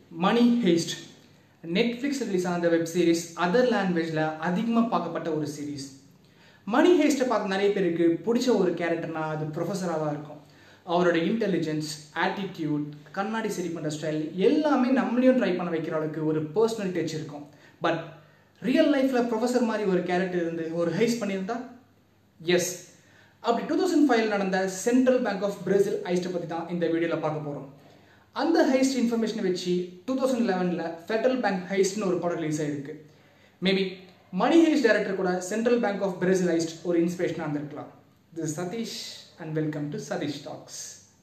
மணி ஹேஸ்ட் Netflix release ஆன அந்த web series other லாங்குவேஜில் அதிகமாக பார்க்கப்பட்ட ஒரு சீரிஸ் மணி ஹேஸ்ட்டை பார்க்க நிறைய பேருக்கு பிடிச்ச ஒரு கேரக்டர்னா அது ப்ரொஃபஸராக தான் இருக்கும் அவரோட இன்டெலிஜென்ஸ் ஆட்டிடியூட் கண்ணாடி சரி பண்ணுற ஸ்டைல் எல்லாமே நம்மளையும் ட்ரை பண்ண வைக்கிற அளவுக்கு ஒரு பர்சனல் டச் இருக்கும் பட் ரியல் லைஃப்பில் ப்ரொஃபஸர் மாதிரி ஒரு கேரக்டர் இருந்து ஒரு ஹைஸ் பண்ணியிருந்தா எஸ் அப்படி டூ தௌசண்ட் ஃபைவ்ல நடந்த சென்ட்ரல் பேங்க் ஆஃப் பிரேசில் ஹைஸ்ட்டை பற்றி தான் இந்த வீடியோவில் பார்க்க போகிறோம் அந்த ஹைஸ்ட் இன்ஃபர்மேஷனை வச்சு டூ தௌசண்ட் லெவனில் ஃபெடரல் பேங்க் ஹைஸ்ட்னு ஒரு படம் ரிலீஸ் ஆயிருக்கு மேபி மணி ஹைஸ்ட் டைரக்டர் கூட central bank of Brazil heist ஒரு இன்ஸ்பிரேஷனாக இருந்திருக்கலாம் this Sathish and welcome to Sathish talks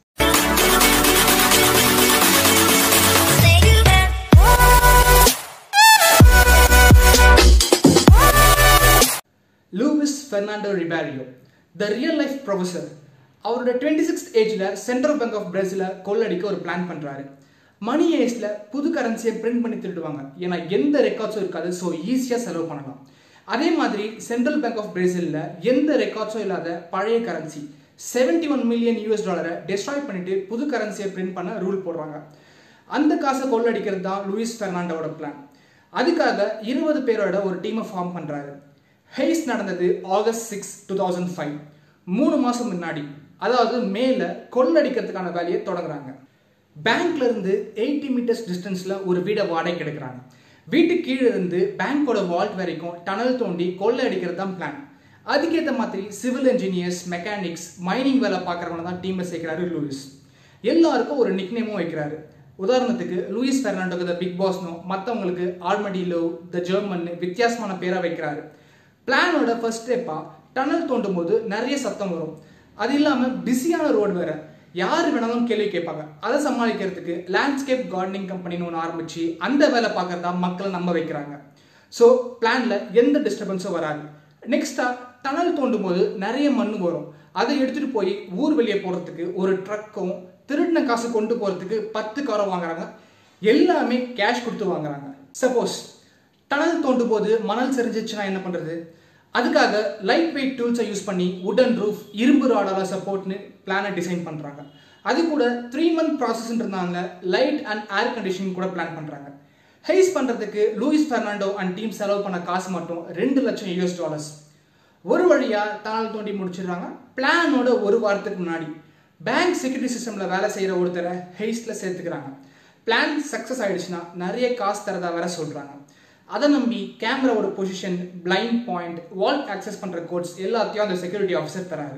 Luis Fernando Ribeiro the real life professor அவரோட டுவெண்ட்டி சிக்ஸ் ஏஜில் சென்ட்ரல் பேங்க் ஆஃப் பிரேசில கொள்ளடிக்க ஒரு பிளான் பண்ணுறாரு மணி ஏஜில் புது கரன்சியை பிரிண்ட் பண்ணி திருடுவாங்க ஏன்னா எந்த ரெக்கார்ட்ஸும் இருக்காது ஸோ ஈஸியாக செலவு பண்ணலாம் அதே மாதிரி சென்ட்ரல் பேங்க் ஆஃப் பிரேசிலில் எந்த ரெக்கார்ட்ஸும் இல்லாத பழைய currency seventy one million US டாலரை டெஸ்ட்ராய் பண்ணிட்டு புது கரன்சியை பிரிண்ட் பண்ண ரூல் போடுறாங்க அந்த காசை கொள்ளடிக்கிறது தான் லூயிஸ் பெர்னாண்டோட பிளான் அதுக்காக இருபது பேரோட ஒரு டீமை ஃபார்ம் பண்ணுறாரு ஹெய்ஸ் நடந்தது August six two thousand five மூணு மாதம் முன்னாடி அதாவது மேல கொள்ளடிக்கிறதுக்கான வேலையை தொடங்குறாங்க பேங்க்ல இருந்து எயிட்டி மீட்டர்ஸ் டிஸ்டன்ஸ்ல ஒரு வீடை வாடகைக்கு எடுக்கிறாங்க வீட்டுக்கு கீழே இருந்து பேங்கோட வால்ட் வரைக்கும் டனல் தோண்டி கொள்ளை அடிக்கிறது தான் பிளான் அதுக்கேற்ற மாதிரி சிவில் இன்ஜினியர்ஸ் மெக்கானிக்ஸ் மைனிங் வேலை பார்க்குறவங்க தான் டீமை சேர்க்கிறாரு லூயிஸ் எல்லாருக்கும் ஒரு நிக்னேமும் வைக்கிறாரு உதாரணத்துக்கு லூயிஸ் பெர்னாண்டோக்கு த பிக் பாஸ்னோ மற்றவங்களுக்கு ஆல்மடிலோ த ஜெர்மன் வித்தியாசமான பேராக வைக்கிறாரு பிளானோட ஃபர்ஸ்ட் ஸ்டெப்பாக டனல் தோண்டும் போது நிறைய சத்தம் வரும் அது இல்லாமல் பிஸியான ரோடு வேற யார் வேணாலும் கேள்வி கேட்பாங்க அதை சமாளிக்கிறதுக்கு லேண்ட்ஸ்கேப் கார்டனிங் கம்பெனின்னு ஒன்று ஆரம்பிச்சு அந்த வேலை பார்க்கறதா மக்களை நம்ப வைக்கிறாங்க ஸோ பிளான்ல எந்த டிஸ்டர்பன்ஸும் வராது நெக்ஸ்டா டனல் தோண்டும் போது நிறைய மண் வரும் அதை எடுத்துட்டு போய் ஊர் வெளியே போறதுக்கு ஒரு ட்ரக்கும் திருடின காசு கொண்டு போறதுக்கு பத்து காரம் வாங்குறாங்க எல்லாமே கேஷ் கொடுத்து வாங்குறாங்க சப்போஸ் டனல் தோண்டும் போது மணல் செறிஞ்சிச்சுன்னா என்ன பண்றது அதுக்காக லைட் வெயிட் டூல்ஸை யூஸ் பண்ணி உடன் ரூஃப் இரும்பு ராடால சப்போர்ட்னு பிளானை டிசைன் பண்ணுறாங்க அது கூட த்ரீ மந்த் ப்ராசஸ்ன்றதுனால லைட் அண்ட் ஏர் கண்டிஷனிங் கூட பிளான் பண்ணுறாங்க ஹைஸ் பண்ணுறதுக்கு லூயிஸ் பெர்னாண்டோ அண்ட் டீம் செலவு பண்ண காசு மட்டும் ரெண்டு லட்சம் யூஎஸ் டாலர்ஸ் ஒரு வழியாக டனல் தோண்டி முடிச்சிடுறாங்க பிளானோட ஒரு வாரத்துக்கு முன்னாடி பேங்க் செக்யூரிட்டி சிஸ்டமில் வேலை செய்கிற ஒருத்தரை ஹெய்ஸ்டில் சேர்த்துக்கிறாங்க பிளான் சக்ஸஸ் ஆயிடுச்சுன்னா நிறைய காசு தரதா வேற சொல்கிறாங்க அதை நம்பி கேமராவோட position blind point vault access பண்ணுற கோட்ஸ் எல்லாத்தையும் அந்த செக்யூரிட்டி ஆஃபீஸர் தராரு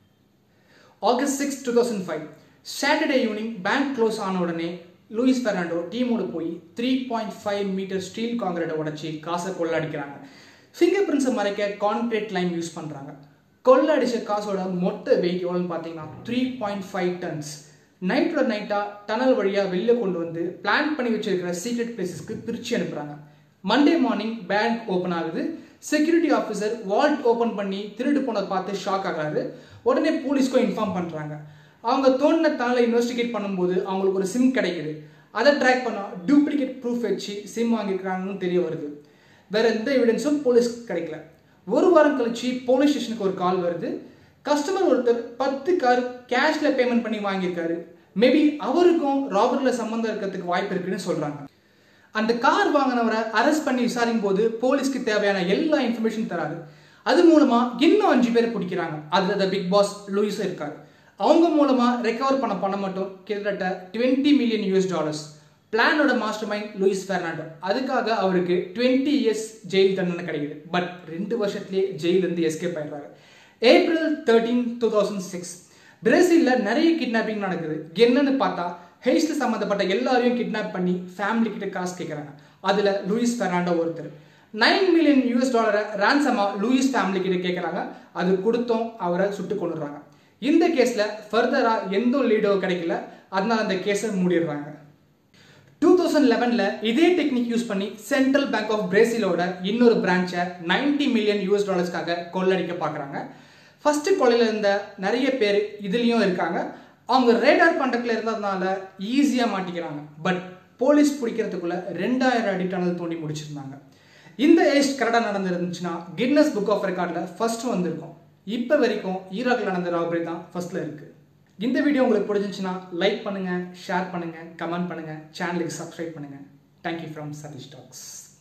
August six two thousand five Saturday evening bank close ஆன உடனே லூயிஸ் பெர்னாண்டோ டீமோட போய் three point five meter steel காங்கிரீட்டை உடச்சி காசை கொள்ளடிக்கிறாங்க ஃபிங்கர் பிரிண்ட்ஸை மறைக்க கான்கிரீட் லைம் யூஸ் பண்ணுறாங்க கொள்ளடிச்ச காசோட மொத்த வெயிட் எவ்வளோன்னு பார்த்தீங்கன்னா த்ரீ பாயிண்ட் ஃபைவ் டன்ஸ் நைட்டோட நைட்டாக டனல் வழியாக வெளில கொண்டு வந்து பிளான் பண்ணி வச்சிருக்கிற சீக்ரெட் பிளேசஸ்க்கு பிரித்து அனுப்புகிறாங்க மண்டே மார்னிங் பேங்க் ஓப்பன் ஆகுது செக்யூரிட்டி ஆஃபீஸர் வால்ட் ஓப்பன் பண்ணி திருடு போனதை பார்த்து ஷாக் ஆகிறாரு உடனே போலீஸ்க்கும் இன்ஃபார்ம் பண்ணுறாங்க அவங்க தோண்டின தானில் இன்வெஸ்டிகேட் பண்ணும்போது அவங்களுக்கு ஒரு சிம் கிடைக்குது அதை ட்ராக் பண்ணால் டூப்ளிகேட் ப்ரூஃப் வச்சு சிம் வாங்கியிருக்கிறாங்கன்னு தெரிய வருது வேற எந்த எவிடன்ஸும் போலீஸ்க்கு கிடைக்கல ஒரு வாரம் கழிச்சு போலீஸ் ஸ்டேஷனுக்கு ஒரு கால் வருது கஸ்டமர் ஒருத்தர் பத்து கார் கேஷ்ல பேமெண்ட் பண்ணி வாங்கியிருக்காரு மேபி அவருக்கும் ராபர்ட்ல சம்மந்தம் இருக்கிறதுக்கு வாய்ப்பு இருக்குன்னு சொல்றாங்க அந்த கார் வாங்கினவரை அரெஸ்ட் பண்ணி விசாரிக்கும் போது போலீஸ்க்கு தேவையான எல்லா இன்ஃபர்மேஷன் தராரு அது மூலமா இன்னும் அஞ்சு பேர் பிடிக்கிறாங்க அதுல த பிக் பாஸ் லூயிஸ் இருக்காரு அவங்க மூலமா ரெக்கவர் பண்ண பணம் மட்டும் கிட்டத்தட்ட டுவெண்ட்டி மில்லியன் யூஎஸ் டாலர்ஸ் பிளானோட மாஸ்டர் மைண்ட் லூயிஸ் பெர்னாண்டோ அதுக்காக அவருக்கு டுவெண்ட்டி இயர்ஸ் ஜெயில் தண்டனை கிடைக்குது பட் ரெண்டு வருஷத்துலேயே ஜெயிலிருந்து எஸ்கேப் ஆயிடுறாரு April thirteen two thousand six பிரேசிலில் நிறைய கிட்னாப்பிங் நடக்குது என்னன்னு பார்த்தா ஹெய்ஸ்ல சம்மந்தப்பட்ட எல்லாரையும் கிட்னாப் பண்ணி ஃபேமிலி கிட்ட காசு கேட்குறாங்க அதில் லூயிஸ் பெர்னாண்டோ ஒருத்தர் நைன் மில்லியன் யூஎஸ் டாலரை ரேன்சமா லூயிஸ் ஃபேமிலி கிட்ட கேட்குறாங்க அது கொடுத்தும் அவரை சுட்டு கொண்டுறாங்க இந்த கேஸில் ஃபர்தராக எந்த லீடோ கிடைக்கல அதனால அந்த கேஸை மூடிடுறாங்க டூ தௌசண்ட் லெவனில் இதே டெக்னிக் யூஸ் பண்ணி சென்ட்ரல் பேங்க் ஆஃப் பிரேசிலோட இன்னொரு பிரான்ச்சை நைன்டி மில்லியன் யூஎஸ் டாலர்ஸ்க்காக கொள்ளடிக்க பார்க்குறாங்க ஃபர்ஸ்ட் கொலையில் இருந்த நிறைய பேர் இதுலேயும் இருக்காங்க அவங்க ரேடார் கான்டாக்டில் இருந்ததுனால ஈஸியாக மாட்டிக்கிறாங்க பட் போலீஸ் பிடிக்கிறதுக்குள்ள ரெண்டாயிரம் அடி டனல் தோண்டி முடிச்சிருந்தாங்க இந்த ஏஜ் கரெக்டாக நடந்துருந்துச்சுன்னா கின்னஸ் புக் ஆஃப் ரெக்கார்டில் ஃபர்ஸ்ட் வந்திருக்கும் இப்போ வரைக்கும் ஈராக்கில் நடந்த ராபரி தான் ஃபர்ஸ்ட்ல இருக்கு இந்த வீடியோ உங்களுக்கு பிடிச்சிருந்துச்சுன்னா லைக் பண்ணுங்கள் ஷேர் பண்ணுங்கள் கமெண்ட் பண்ணுங்கள் சேனலுக்கு சப்ஸ்கிரைப் பண்ணுங்கள் தேங்க்யூ ஃப்ரம் சதீஷ் டாக்ஸ்